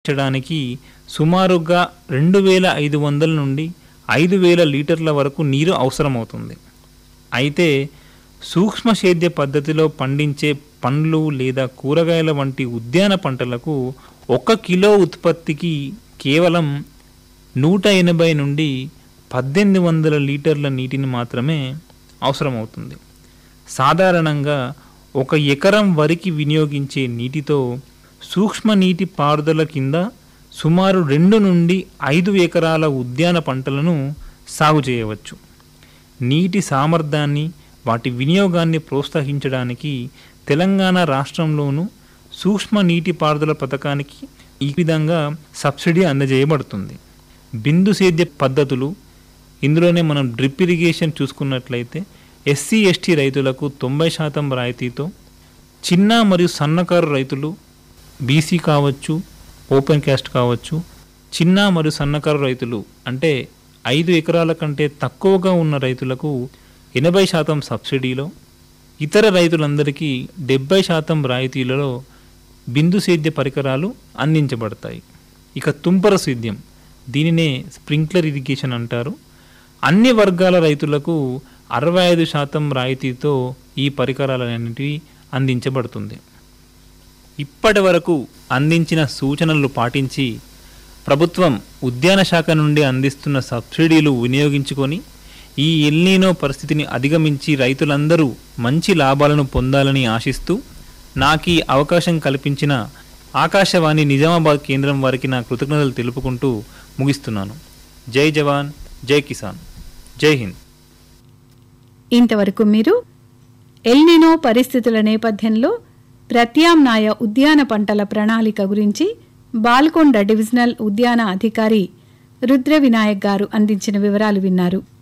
పెంచడానికి సుమారుగా రెండు వేల ఐదు వందల నుండి ఐదు వేల లీటర్ల వరకు నీరు అవసరమవుతుంది అయితే సూక్ష్మ సేద్య పద్ధతిలో పండించే పండ్లు లేదా కూరగాయల వంటి ఉద్యాన పంటలకు ఒక కిలో ఉత్పత్తికి కేవలం నూట ఎనభై నుండి పద్దెనిమిది వందల లీటర్ల నీటిని మాత్రమే అవసరమవుతుంది సాధారణంగా ఒక ఎకరం వరికి వినియోగించే నీటితో సూక్ష్మ నీటి పారుదల కింద సుమారు రెండు నుండి ఐదు ఎకరాల ఉద్యాన పంటలను సాగు చేయవచ్చు నీటి సామర్థ్యాన్ని వాటి వినియోగాన్ని ప్రోత్సహించడానికి తెలంగాణ రాష్ట్రంలోనూ సూక్ష్మ నీటిపారుదల పథకానికి ఈ విధంగా సబ్సిడీ అందజేయబడుతుంది బిందు సేద్య పద్ధతులు ఇందులోనే మనం డ్రిప్ ఇరిగేషన్ చూసుకున్నట్లయితే ఎస్సీ ఎస్టీ రైతులకు తొంభై శాతం రాయితీతో చిన్న మరియు సన్నకారు రైతులు బీసీ కావచ్చు ఓపెన్ క్యాస్ట్ కావచ్చు చిన్న మరియు సన్నకారు రైతులు అంటే ఐదు ఎకరాల కంటే తక్కువగా ఉన్న రైతులకు ఎనభై శాతం సబ్సిడీలో ఇతర రైతులందరికీ డెబ్బై శాతం రాయితీలలో బిందు సేద్య పరికరాలు అందించబడతాయి ఇక తుంపర సేద్యం దీనినే స్ప్రింక్లర్ ఇరిగేషన్ అంటారు అన్ని వర్గాల రైతులకు అరవై ఐదు శాతం రాయితీతో ఈ పరికరాలన్నిటివి అందించబడుతుంది ఇప్పటి వరకు అందించిన సూచనలు పాటించి ప్రభుత్వం ఉద్యాన శాఖ నుండి అందిస్తున్న సబ్సిడీలు వినియోగించుకొని ఈ ఎల్నీనో పరిస్థితిని అధిగమించి రైతులందరూ మంచి లాభాలను పొందాలని ఆశిస్తూ నాకు ఈ అవకాశం కల్పించిన ఆకాశవాణి నిజామాబాద్ కేంద్రం వారికి నా కృతజ్ఞతలు తెలుపుకుంటూ ముగిస్తున్నాను జై జవాన్ జై కిసాన్ జై హింద్ ఇంతవరకు మీరు ఎల్నినో పరిస్థితుల నేపథ్యంలో ప్రత్యామ్నాయ ఉద్యాన పంటల ప్రణాళిక గురించి బాల్కొండ డివిజనల్ ఉద్యాన అధికారి రుద్ర వినాయక్ గారు అందించిన వివరాలు విన్నారు